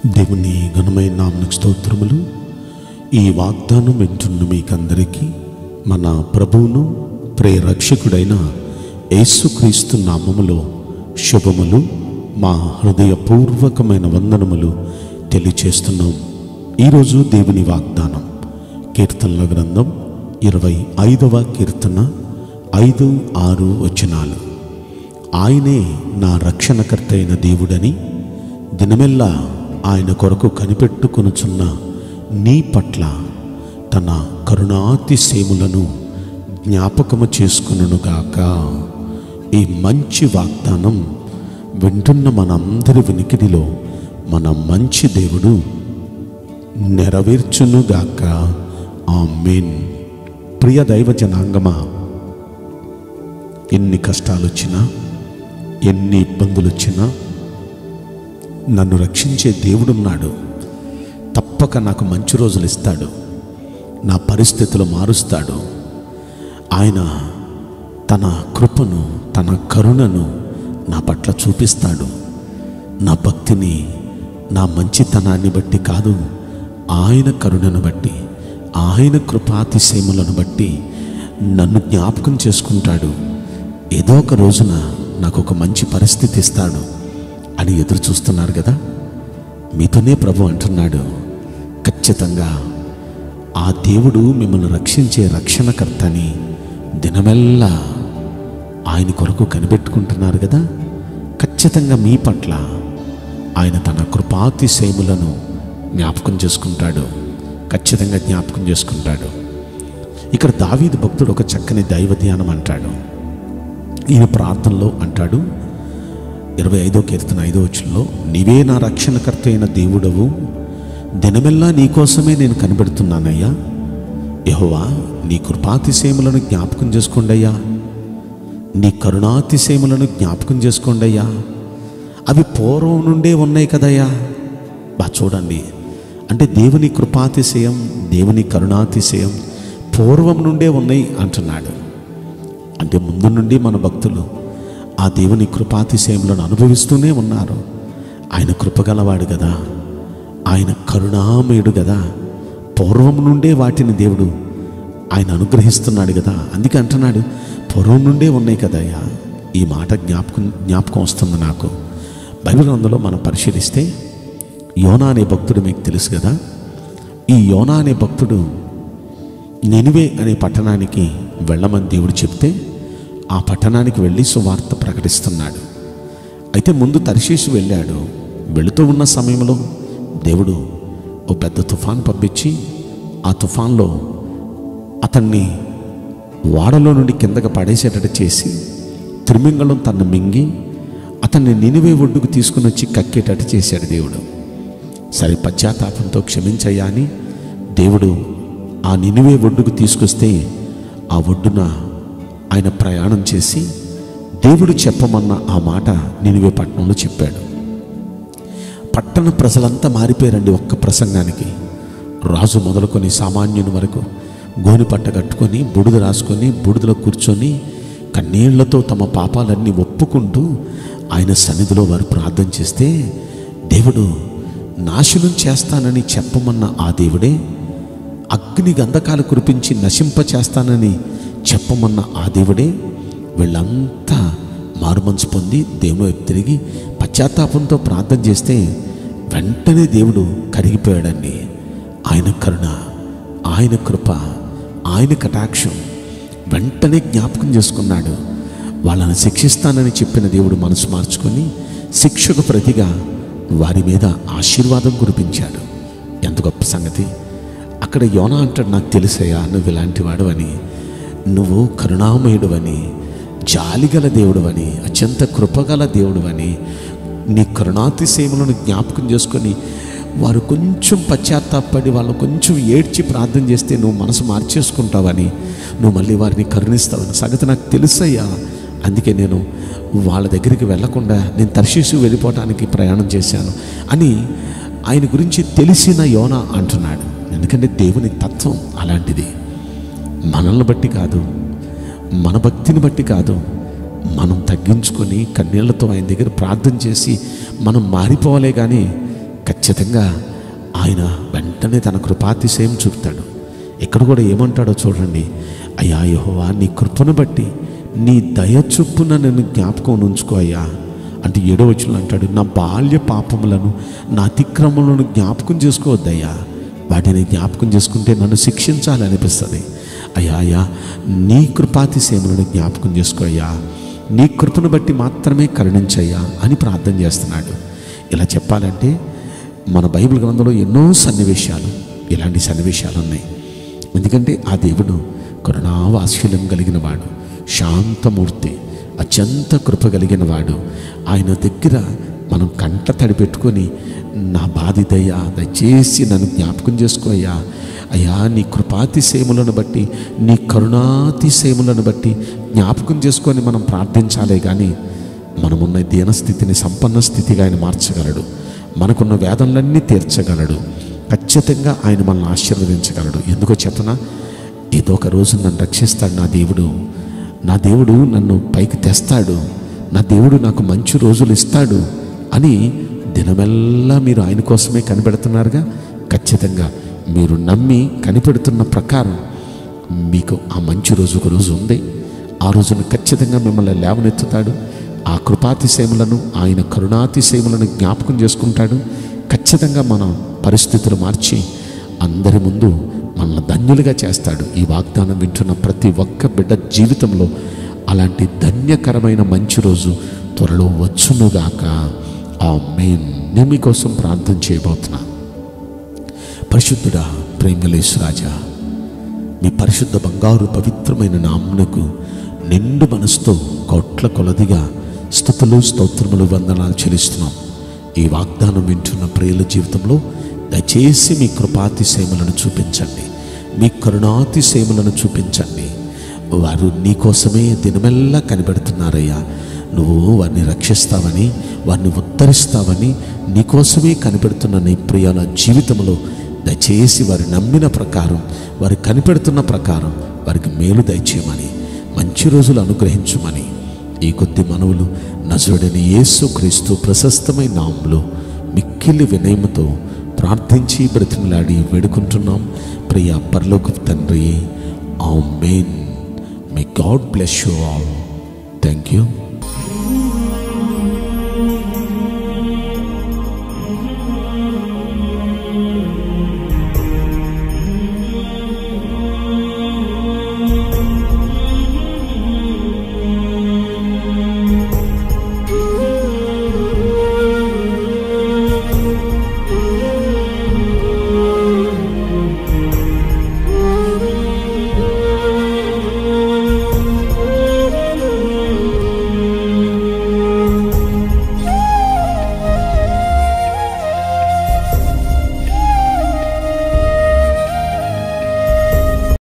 దేవుని ఘనమైన నామకు స్తోత్రములు ఈ వాగ్దానం వింటున్న మీకందరికీ మన ప్రభువును ప్రేరక్షకుడైన యేసుక్రీస్తు నామములో శుభములు మా హృదయపూర్వకమైన వందనములు తెలియచేస్తున్నాం ఈరోజు దేవుని వాగ్దానం కీర్తనల గ్రంథం ఇరవై ఐదవ కీర్తన ఐదు ఆరు వచనాలు ఆయనే నా రక్షణకర్త అయిన దేవుడని దినమెల్లా ఆయన కొరకు కనిపెట్టుకొనుచున్న నీ పట్ల తన కరుణాతిశయములను జ్ఞాపకము చేసుకునుగాక ఈ మంచి వాగ్దానం వింటున్న మనందరి వినికిడిలో మన మంచి దేవుడు నెరవేర్చునుగాక ఆమేన్ ప్రియ దైవ జనాంగమా ఎన్ని కష్టాలు వచ్చినా ఎన్ని ఇబ్బందులు వచ్చినా నన్ను రక్షించే దేవుడున్నాడు తప్పక నాకు మంచి రోజులు ఇస్తాడు నా పరిస్థితులు మారుస్తాడు ఆయన తన కృపను తన కరుణను నా పట్ల చూపిస్తాడు నా భక్తిని నా మంచితనాన్ని బట్టి కాదు ఆయన కరుణను బట్టి ఆయన కృపాతిశయములను బట్టి నన్ను జ్ఞాపకం చేసుకుంటాడు ఏదో ఒక రోజున నాకు ఒక మంచి పరిస్థితి ఇస్తాడు అని ఎదురు చూస్తున్నారు కదా మీతోనే ప్రభు అంటున్నాడు ఖచ్చితంగా ఆ దేవుడు మిమ్మల్ని రక్షించే రక్షణకర్త అని దినమెల్లా ఆయన కొరకు కనిపెట్టుకుంటున్నారు కదా ఖచ్చితంగా మీ పట్ల ఆయన తన కృపాతిశయములను జ్ఞాపకం చేసుకుంటాడు ఖచ్చితంగా జ్ఞాపకం చేసుకుంటాడు ఇక్కడ దావీదు భక్తుడు ఒక చక్కని దైవ ధ్యానం అంటాడు ఈయన ప్రార్థనలో అంటాడు ఇరవై ఐదో కీర్తన ఐదో వచ్చుల్లో నీవే నా రక్షణకర్త అయిన దేవుడవు దినమెల్లా నీకోసమే నేను కనిపెడుతున్నానయ్యా యహోవా నీ కృపాతిశయములను జ్ఞాపకం చేసుకోండి అయ్యా నీ కరుణాతిశయములను జ్ఞాపకం చేసుకోండి అయ్యా అవి పూర్వం నుండే ఉన్నాయి కదయ్యా బా చూడండి అంటే దేవుని కృపాతిశయం దేవుని కరుణాతిశయం పూర్వం నుండే ఉన్నాయి అంటున్నాడు అంటే ముందు నుండి మన భక్తులు ఆ దేవుని కృపాతిశయములను అనుభవిస్తూనే ఉన్నారు ఆయన కృపగలవాడు కదా ఆయన కరుణామయుడు కదా పూర్వం నుండే వాటిని దేవుడు ఆయన అనుగ్రహిస్తున్నాడు కదా అందుకే అంటున్నాడు పూర్వం నుండే ఉన్నాయి కదయ్యా ఈ మాట జ్ఞాపకం జ్ఞాపకం వస్తుంది నాకు బైబిల్ అందులో మనం పరిశీలిస్తే యోనా అనే భక్తుడు మీకు తెలుసు కదా ఈ యోనా అనే భక్తుడు నెనివే అనే పట్టణానికి వెళ్ళమని దేవుడు చెప్తే ఆ పట్టణానికి వెళ్ళి సువార్త ప్రకటిస్తున్నాడు అయితే ముందు తర్శీసు వెళ్ళాడు వెళుతూ ఉన్న సమయంలో దేవుడు ఓ పెద్ద తుఫాన్ పంపించి ఆ తుఫాన్లో అతన్ని వాడలో నుండి కిందకి పడేసేటట్టు చేసి తిరుమింగళం తన్ను మింగి అతన్ని నినివే ఒడ్డుకు తీసుకుని వచ్చి కక్కేటట్టు చేశాడు దేవుడు సరే పశ్చాత్తాపంతో క్షమించయ్యా అని దేవుడు ఆ నినివే ఒడ్డుకు తీసుకొస్తే ఆ ఒడ్డున ఆయన ప్రయాణం చేసి దేవుడు చెప్పమన్న ఆ మాట నినివే పట్టణంలో చెప్పాడు పట్టణ ప్రజలంతా మారిపోయారండి ఒక్క ప్రసంగానికి రాజు మొదలుకొని సామాన్యుని వరకు గోని పట్ట కట్టుకొని బుడిద రాసుకొని బుడిదలో కూర్చొని కన్నీళ్లతో తమ పాపాలన్నీ ఒప్పుకుంటూ ఆయన సన్నిధిలో వారు ప్రార్థన చేస్తే దేవుడు నాశనం చేస్తానని చెప్పమన్న ఆ దేవుడే అగ్ని గంధకాలు కురిపించి నశింప చేస్తానని చెప్పమన్న ఆ దేవుడే వీళ్ళంతా మారుమనసు పొంది దేవుని వైపు తిరిగి పశ్చాత్తాపంతో ప్రార్థన చేస్తే వెంటనే దేవుడు కరిగిపోయాడండి ఆయన కరుణ ఆయన కృప ఆయన కటాక్షం వెంటనే జ్ఞాపకం చేసుకున్నాడు వాళ్ళని శిక్షిస్తానని చెప్పిన దేవుడు మనసు మార్చుకొని శిక్షకు ప్రతిగా వారి మీద ఆశీర్వాదం కురిపించాడు ఎంత గొప్ప సంగతి అక్కడ యోనా అంటాడు నాకు తెలుసయ్యా నువ్వు ఇలాంటి వాడు అని నువ్వు కరుణామయుడు అని జాలిగల దేవుడు అని అత్యంత కృపగల దేవుడు అని నీ కరుణాతిశయములను జ్ఞాపకం చేసుకొని వారు కొంచెం పశ్చాత్తాపడి వాళ్ళు కొంచెం ఏడ్చి ప్రార్థన చేస్తే నువ్వు మనసు మార్చేసుకుంటావని నువ్వు మళ్ళీ వారిని కరుణిస్తావని సంగతి నాకు తెలుసయ్యా అందుకే నేను వాళ్ళ దగ్గరికి వెళ్లకుండా నేను తర్శీసు వెళ్ళిపోవటానికి ప్రయాణం చేశాను అని ఆయన గురించి తెలిసిన యోన అంటున్నాడు ఎందుకంటే దేవుని తత్వం అలాంటిది మనల్ని బట్టి కాదు మన భక్తిని బట్టి కాదు మనం తగ్గించుకొని కన్నీళ్లతో ఆయన దగ్గర ప్రార్థన చేసి మనం మారిపోవాలే కానీ ఖచ్చితంగా ఆయన వెంటనే తన కృపాతిశయం చూపుతాడు ఇక్కడ కూడా ఏమంటాడో చూడండి అయ్యా యెహోవా నీ కృపను బట్టి నీ దయ చొప్పున నన్ను జ్ఞాపకం ఉంచుకో అయ్యా అంటే ఏడో వచ్చిన అంటాడు నా బాల్య పాపములను నా అతిక్రమములను జ్ఞాపకం చేసుకోవద్దయ్యా వాటిని జ్ఞాపకం చేసుకుంటే నన్ను శిక్షించాలి అనిపిస్తుంది అయ్యా అయ్యా నీ కృపాతిశయములను జ్ఞాపకం చేసుకో అయ్యా నీ కృపను బట్టి మాత్రమే కరుణించయ్యా అని ప్రార్థన చేస్తున్నాడు ఇలా చెప్పాలంటే మన బైబిల్ గ్రంథంలో ఎన్నో సన్నివేశాలు ఇలాంటి సన్నివేశాలు ఉన్నాయి ఎందుకంటే ఆ దేవుడు కరుణావాస్యులం కలిగిన వాడు శాంతమూర్తి అత్యంత కృప కలిగిన వాడు ఆయన దగ్గర మనం కంట తడి పెట్టుకొని నా బాధిదయ్యా దయచేసి నన్ను జ్ఞాపకం చేసుకో అయ్యా అయ్యా నీ కృపాతిశయములను బట్టి నీ కరుణాతిశయములను బట్టి జ్ఞాపకం చేసుకొని మనం ప్రార్థించాలే కానీ మనమున్న దీనస్థితిని సంపన్న స్థితిగా ఆయన మార్చగలడు మనకున్న వేదనలన్నీ తీర్చగలడు ఖచ్చితంగా ఆయన మనల్ని ఆశీర్వదించగలడు ఎందుకో చెప్పనా ఏదో ఒక రోజు నన్ను రక్షిస్తాడు నా దేవుడు నా దేవుడు నన్ను పైకి తెస్తాడు నా దేవుడు నాకు మంచి రోజులు ఇస్తాడు అని దినమెల్లా మీరు ఆయన కోసమే కనిపెడుతున్నారుగా ఖచ్చితంగా మీరు నమ్మి కనిపెడుతున్న ప్రకారం మీకు ఆ మంచి రోజు ఒక రోజు ఉంది ఆ రోజున ఖచ్చితంగా మిమ్మల్ని లేవనెత్తుతాడు ఆ కృపాతిశయములను ఆయన కరుణాతిశయములను జ్ఞాపకం చేసుకుంటాడు ఖచ్చితంగా మన పరిస్థితులు మార్చి అందరి ముందు మనల్ని ధన్యులుగా చేస్తాడు ఈ వాగ్దానం వింటున్న ప్రతి ఒక్క బిడ్డ జీవితంలో అలాంటి ధన్యకరమైన మంచి రోజు త్వరలో వచ్చునుగాక ఆ మెయిన్ నేను మీకోసం ప్రార్థన చేయబోతున్నా పరిశుద్ధుడా ప్రేమలేసు రాజా మీ పరిశుద్ధ బంగారు పవిత్రమైన నామునకు నిండు మనసుతో కోట్ల కొలదిగా స్థుతులు స్తోత్రములు వందనాలు చెల్లిస్తున్నాం ఈ వాగ్దానం వింటున్న ప్రియుల జీవితంలో దయచేసి మీ కృపాతిశయములను చూపించండి మీ కరుణాతిశయములను చూపించండి వారు నీకోసమే దినమెల్లా కనిపెడుతున్నారయ్యా నువ్వు వారిని రక్షిస్తావని వారిని ఉద్ధరిస్తావని నీకోసమే కనిపెడుతున్న నీ ప్రియాల జీవితంలో దయచేసి వారి నమ్మిన ప్రకారం వారి కనిపెడుతున్న ప్రకారం వారికి మేలు దయచేయమని మంచి రోజులు అనుగ్రహించమని ఈ కొద్ది మనవులు నజరుడని యేసు క్రీస్తు ప్రశస్తమైన నామంలో మిక్కిలి వినయముతో ప్రార్థించి బ్రతిమలాడి వేడుకుంటున్నాం ప్రియ పరలోక తండ్రి amen may God bless you all thank you